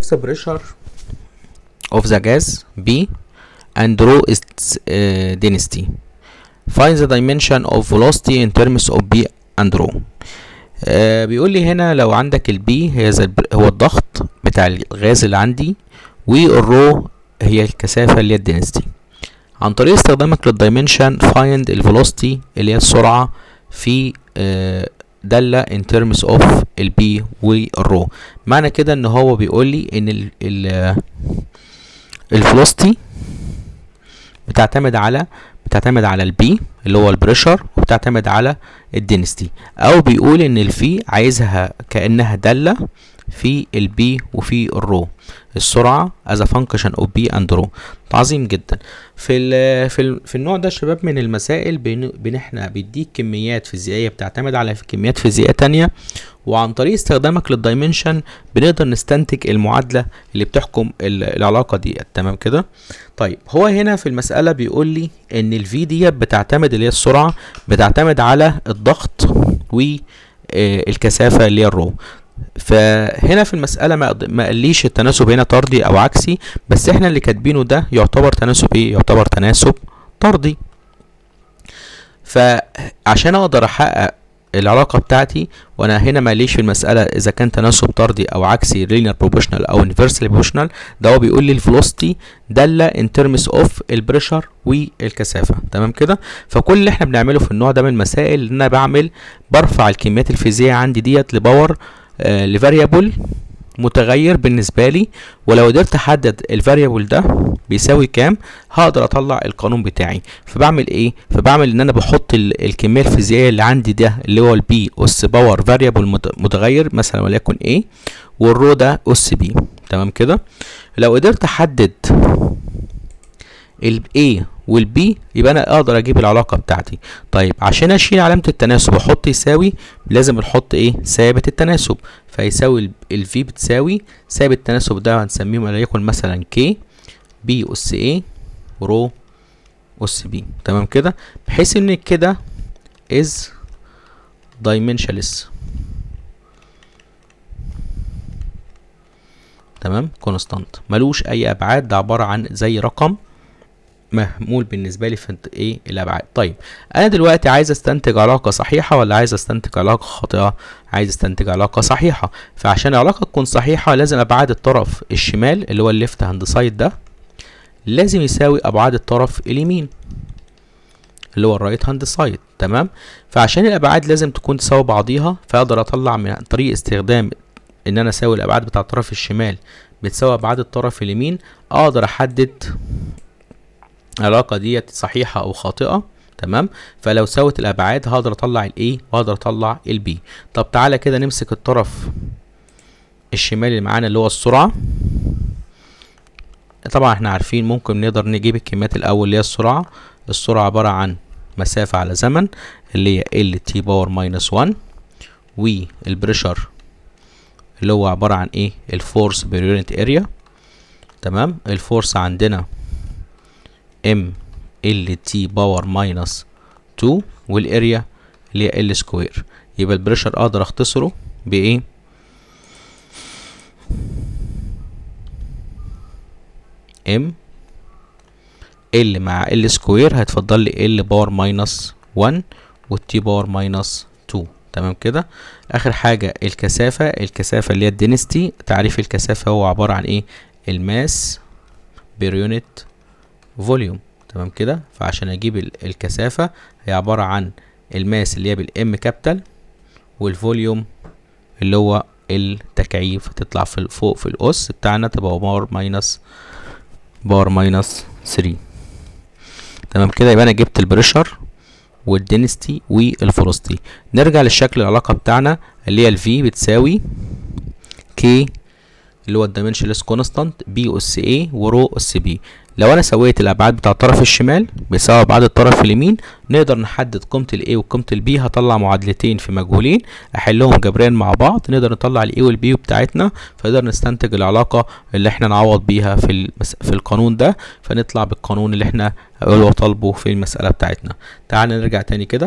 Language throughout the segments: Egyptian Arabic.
fixed pressure of the gas B and rho is uh, density find the dimension of velocity in terms of B and rho آه بيقول لي هنا لو عندك البي هي زي الب- هو الضغط بتاع الغاز اللي عندي والرو هي الكثافة اللي هي الدنسيتي عن طريق استخدامك للدايمنشن find الفيلوسيتي اللي هي السرعة في آه دالة in terms of البي والرو معنى كده ان هو بيقول لي ان ال ال الفيلوسيتي بتعتمد على بتعتمد على البي اللي هو البريشر وبتعتمد على الدنسيتي او بيقول ان الفي عايزها كانها داله في البي وفي الرو السرعه as a function of b and rho عظيم جدا في ال في ال في النوع ده يا شباب من المسائل بن بن احنا بيديك كميات فيزيائيه بتعتمد على كميات فيزيائيه تانية وعن طريق استخدامك للدايمنشن بنقدر نستنتج المعادله اللي بتحكم ال- العلاقه دي تمام كده طيب هو هنا في المساله بيقول لي ان الفي ديت بتعتمد اللي هي السرعه بتعتمد على الضغط والكثافه اللي هي الرو فهنا في المسألة ما ما قاليش التناسب هنا طردي أو عكسي بس احنا اللي كاتبينه ده يعتبر تناسب ايه؟ يعتبر تناسب طردي فعشان أقدر أحقق العلاقة بتاعتي وأنا هنا ماليش في المسألة إذا كان تناسب طردي أو عكسي linear proportional أو inversely proportional ده هو بيقول لي الفلوسيتي دالة in terms of البريشر والكثافة تمام كده فكل اللي احنا بنعمله في النوع ده من المسائل ان انا بعمل برفع الكميات الفيزيائية عندي ديت لباور آه لفاريبل متغير بالنسبة لي ولو قدرت احدد الفاريبل ده بيساوي كام هقدر اطلع القانون بتاعي فبعمل ايه فبعمل ان انا بحط ال- الكمية الفيزيائية اللي عندي ده اللي هو البي اس باور فاريبل متغير مثلا وليكن ايه والرو ده اس بي تمام كده لو قدرت احدد ال A وال B يبقى انا اقدر اجيب العلاقة بتاعتي طيب عشان اشيل علامة التناسب واحط يساوي لازم نحط ايه ثابت التناسب فيساوي ال- ال V بتساوي ثابت التناسب ده هنسميه وليكن مثلا K B أس A ورو أس B تمام كده بحيث ان كده is dimensionless تمام كونستانت ملوش اي ابعاد ده عبارة عن زي رقم مهمول بالنسبه لي في انت- ايه الابعاد طيب انا دلوقتي عايز استنتج علاقه صحيحه ولا عايز استنتج علاقه خاطئه عايز استنتج علاقه صحيحه فعشان العلاقه تكون صحيحه لازم ابعاد الطرف الشمال اللي هو الليفت هاند سايد ده لازم يساوي ابعاد الطرف اليمين اللي هو الرايت هاند سايد تمام فعشان الابعاد لازم تكون تساوي بعضيها فاقدر اطلع من طريق استخدام ان انا اساوي الابعاد بتاع الطرف الشمال بتساوي ابعاد الطرف اليمين اقدر احدد العلاقة ديت صحيحة أو خاطئة تمام فلو ساوت الأبعاد هقدر أطلع ال A وهقدر أطلع ال B طب تعالى كده نمسك الطرف الشمال اللي معانا اللي هو السرعة طبعا احنا عارفين ممكن نقدر نجيب الكميات الأول اللي هي السرعة السرعة عبارة عن مسافة على زمن اللي هي ال t باور ماينس 1 والبريشر اللي هو عبارة عن ايه الفورس بير يونت اريا تمام الفورس عندنا ام ال تي باور ماينس 2 والاريا اللي هي ال سكوير يبقى البريشر اقدر اختصره بايه ام ال مع ال سكوير هيتفضل لي ال باور ماينس 1 والتي باور ماينس 2 تمام كده اخر حاجه الكثافه الكثافه اللي هي الدينستي تعريف الكثافه هو عباره عن ايه الماس بير يونت فوليوم تمام كده فعشان اجيب ال- الكثافة هي عبارة عن الماس اللي هي بالام كابيتال والفوليوم اللي هو التكعيب هتطلع في ال- فوق في الأس بتاعنا تبقى باور ماينس باور ماينس 3 تمام كده يبقى انا جبت البريشر والدنستي والفروستي نرجع للشكل العلاقة بتاعنا اللي هي الفي بتساوي كي اللي هو الدايمنشنلس كونستانت بي اس اي ورو اس بي لو انا سويت الابعاد بتاع الطرف الشمال بيساوي ابعاد الطرف اليمين نقدر نحدد قيمه الاي وقيمه البي هطلع معادلتين في مجهولين احلهم جبريا مع بعض نقدر نطلع الاي والبي بتاعتنا فنقدر نستنتج العلاقه اللي احنا نعوض بيها في المس... في القانون ده فنطلع بالقانون اللي احنا هو طالبه في المساله بتاعتنا تعال نرجع تاني كده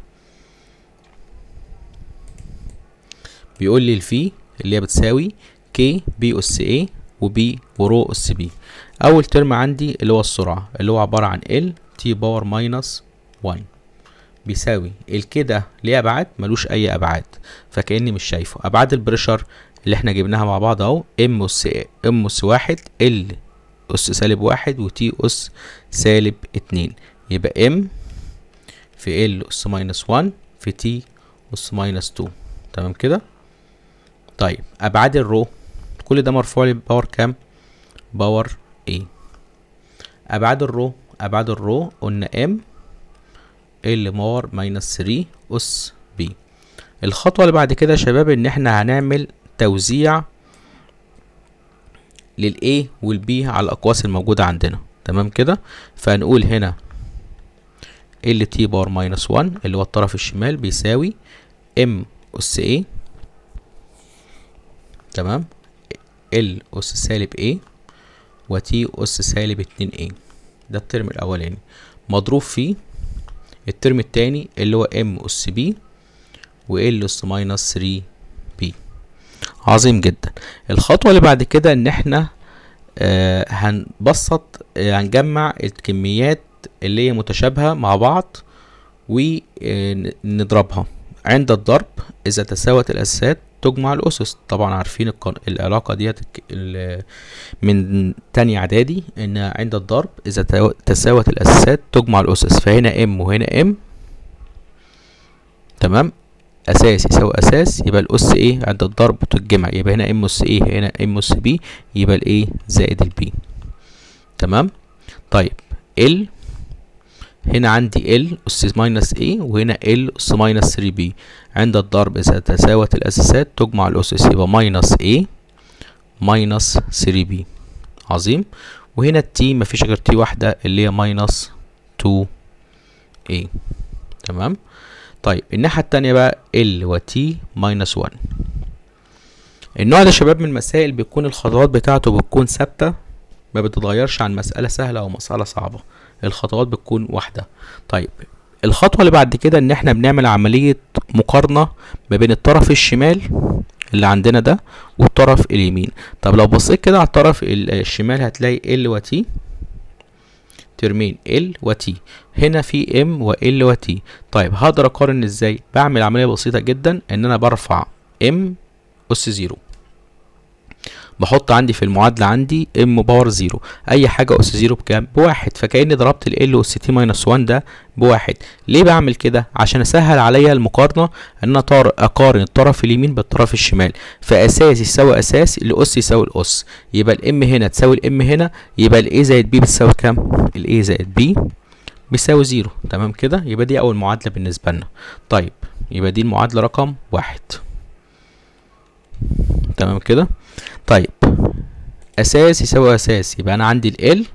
بيقول لي الفي اللي هي بتساوي كي بي اس اي وبي ورو اس بي اول ترم عندي اللي هو السرعه اللي هو عباره عن ال تي باور ماينس 1 بيساوي الكي ده ليه ابعاد ملوش اي ابعاد فكاني مش شايفه ابعاد البريشر اللي احنا جبناها مع بعض اهو ام اس ام اس واحد ال اس سالب واحد وتي اس سالب اتنين يبقى ام في ال اس ماينس 1 في تي اس ماينس 2 تمام كده طيب ابعاد الرو كل ده مرفوع لي باور كام باور ايه ابعاد الرو ابعاد الرو قلنا ام ال باور ماينس 3 اس بي الخطوه اللي بعد كده يا شباب ان احنا هنعمل توزيع للاي والبي على الاقواس الموجوده عندنا تمام كده فهنقول هنا ال تي باور ماينس 1 اللي هو الطرف الشمال بيساوي ام اس اي تمام ال اس سالب ايه وتي اس سالب اتنين ايه ده الترم الاولاني مضروب فيه الترم التاني اللي هو ام اس بي وال اس ماينس 3 بي عظيم جدا الخطوه اللي بعد كده ان احنا آه هنبسط آه هنجمع الكميات اللي هي متشابهه مع بعض ونضربها عند الضرب اذا تساوت الاساسات تجمع الأسس طبعا عارفين القن... العلاقة ديت من تاني إعدادي إن عند الضرب إذا تساوت الأساسات تجمع الأسس فهنا ام وهنا ام تمام أساس يساوي أساس يبقى الأس إيه عند الضرب تتجمع يبقى هنا ام أس إيه هنا ام أس بي يبقى الإيه زائد البي تمام طيب ال هنا عندي ال أس ماينس A وهنا ال أس ماينس 3 B عند الضرب إذا تساوت الأساسات تجمع الأسس يبقى ماينس A ماينس 3 B عظيم وهنا التي مفيش غير تي واحدة اللي هي ماينس 2 A تمام طيب الناحية التانية بقى ال و T ماينس 1 النوع ده شباب من المسائل بيكون الخطوات بتاعته بتكون ثابتة ما بتتغيرش عن مسألة سهلة أو مسألة صعبة الخطوات بتكون واحدة طيب الخطوة اللي بعد كده ان احنا بنعمل عملية مقارنة ما بين الطرف الشمال اللي عندنا ده والطرف اليمين طب لو بصيت كده على الطرف الشمال هتلاقي ال و تي ترمين ال و تي هنا في ام و ال و تي طيب هقدر اقارن ازاي بعمل عملية بسيطة جدا ان انا برفع ام اس زيرو بحط عندي في المعادلة عندي ام باور زيرو اي حاجة اس زيرو بكام بواحد فكأني ضربت ال اس تي ماينس 1 ده بواحد ليه بعمل كده عشان اسهل عليا المقارنة ان انا طار اقارن الطرف اليمين بالطرف الشمال فاساس يساوي اساس الاس يساوي الاس يبقى الام هنا تساوي الام هنا يبقى الاي زائد بي بتساوي كام الاي زائد بي بيساوي زيرو تمام كده يبقى دي اول معادلة بالنسبة لنا طيب يبقى دي المعادلة رقم واحد تمام كده طيب اساس يساوي اساس يبقى انا عندي ال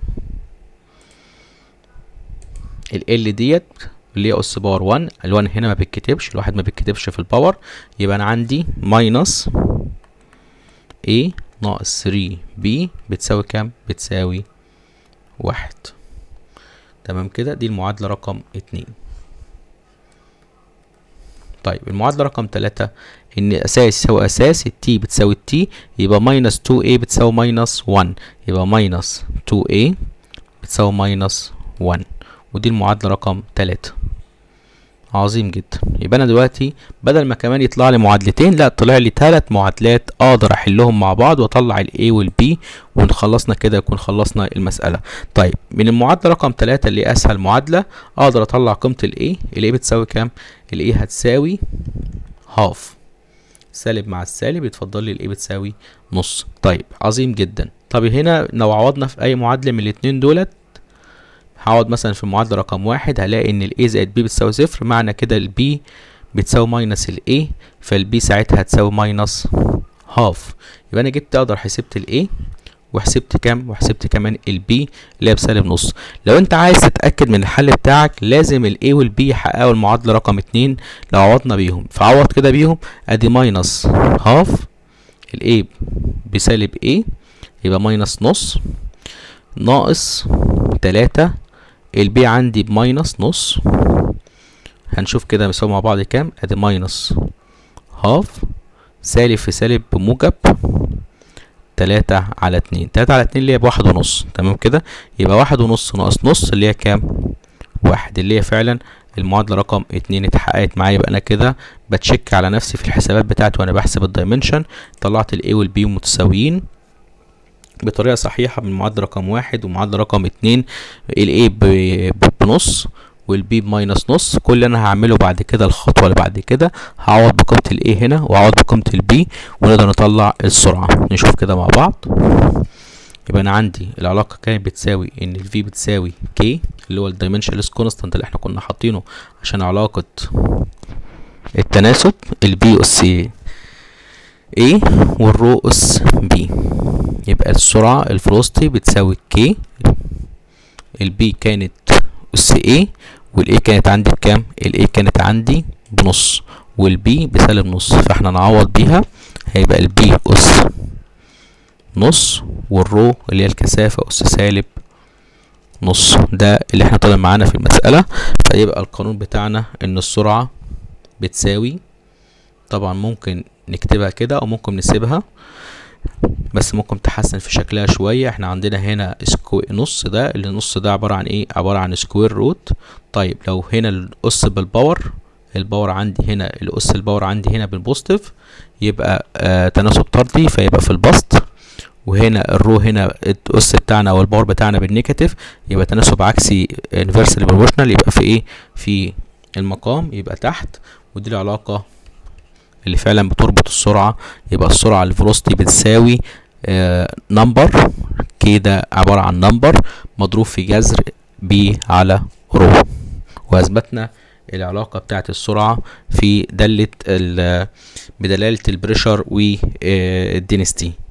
ال ديت اللي هي اس باور 1 ال1 هنا ما بيتكتبش الواحد ما بيتكتبش في الباور يبقى انا عندي ماينس a ناقص 3 b بتساوي كام بتساوي واحد تمام كده دي المعادلة رقم اتنين طيب المعادلة رقم تلاتة ان اساس يساوي اساس التي بتساوي التي يبقى ماينس 2 a بتساوي ماينس 1 يبقى ماينس 2 a بتساوي ماينس 1 ودي المعادلة رقم تلاتة عظيم جدا يبقى انا دلوقتي بدل ما كمان يطلع لي معادلتين لا طلع لي ثلاث معادلات اقدر احلهم مع بعض واطلع الاي والبي ونخلصنا كده يكون خلصنا المسألة طيب من المعادلة رقم ثلاثة اللي اسهل معادلة اقدر اطلع قيمة الاي الاي بتساوي كام الاي هتساوي هاف سالب مع السالب يتفضل لي الاي بتساوي نص طيب عظيم جدا طب هنا لو عوضنا في اي معادلة من الاتنين دولت هقعد مثلا في المعادلة رقم واحد هلاقي ان ال A زائد B بتساوي صفر معنى كده ال B بتساوي ماينس ال A فال B ساعتها هتساوي ماينس هاف يبقى انا جبت اقدر حسبت ال A وحسبت كام وحسبت كمان ال B اللي هي بسالب نص لو انت عايز تتأكد من الحل بتاعك لازم ال A وال B يحققوا المعادلة رقم اتنين لو عوضنا بيهم فعوض كده بيهم ادي ماينس هاف ال A بسالب A يبقى ماينس نص ناقص تلاتة البي عندي بماينس نص هنشوف كده بيساوي مع بعض كام ادي ماينس هاف سالب في سالب بموجب تلاتة على اتنين تلاتة على اتنين اللي هي بواحد ونص تمام كده يبقى واحد ونص ناقص نص اللي هي كام واحد اللي هي فعلا المعادلة رقم اتنين اتحققت معايا يبقى انا كده بتشيك على نفسي في الحسابات بتاعتي وانا بحسب الدايمنشن طلعت الاي والبي متساويين بطريقة صحيحة من معادلة رقم واحد ومعادلة رقم اتنين الاي بنص والبي بماينس نص كل اللي انا هعمله بعد كده الخطوة اللي بعد كده هعوض بقيمة الاي هنا وهعوض بقيمة البي ونقدر نطلع السرعة نشوف كده مع بعض يبقى انا عندي العلاقة كانت بتساوي ان الفي بتساوي كي اللي هو الدايمنشنلس كونستانت اللي احنا كنا حاطينه عشان علاقة التناسب البي اس A والرو اس بي يبقى السرعة الفلوستي بتساوي كي البي كانت اس A والاي كانت عندي بكام الاي كانت عندي بنص والبي بسالب نص فاحنا نعوض بيها هيبقى البي اس نص والرو اللي هي الكثافة اس سالب نص ده اللي احنا طالع معانا في المسألة فيبقى القانون بتاعنا ان السرعة بتساوي طبعا ممكن نكتبها كده او ممكن نسيبها بس ممكن تحسن في شكلها شوية احنا عندنا هنا سكو نص ده اللي النص ده عبارة عن ايه عبارة عن سكوير روت طيب لو هنا الأس بالباور الباور عندي هنا الأس الباور عندي هنا بالبوزيتيف يبقى آه تناسب طردي فيبقى في البسط وهنا الرو هنا الأس بتاعنا أو الباور بتاعنا بالنيجاتيف يبقى تناسب عكسي انفرسلي بروبورشنال يبقى في ايه في المقام يبقى تحت ودي العلاقة اللي فعلا بتربط السرعة يبقى السرعة الفيلوسيتي بتساوي نمبر كده عبارة عن نمبر مضروب في جذر بي على رو وأثبتنا العلاقة بتاعت السرعة في دالة بدلالة البريشر والدينستي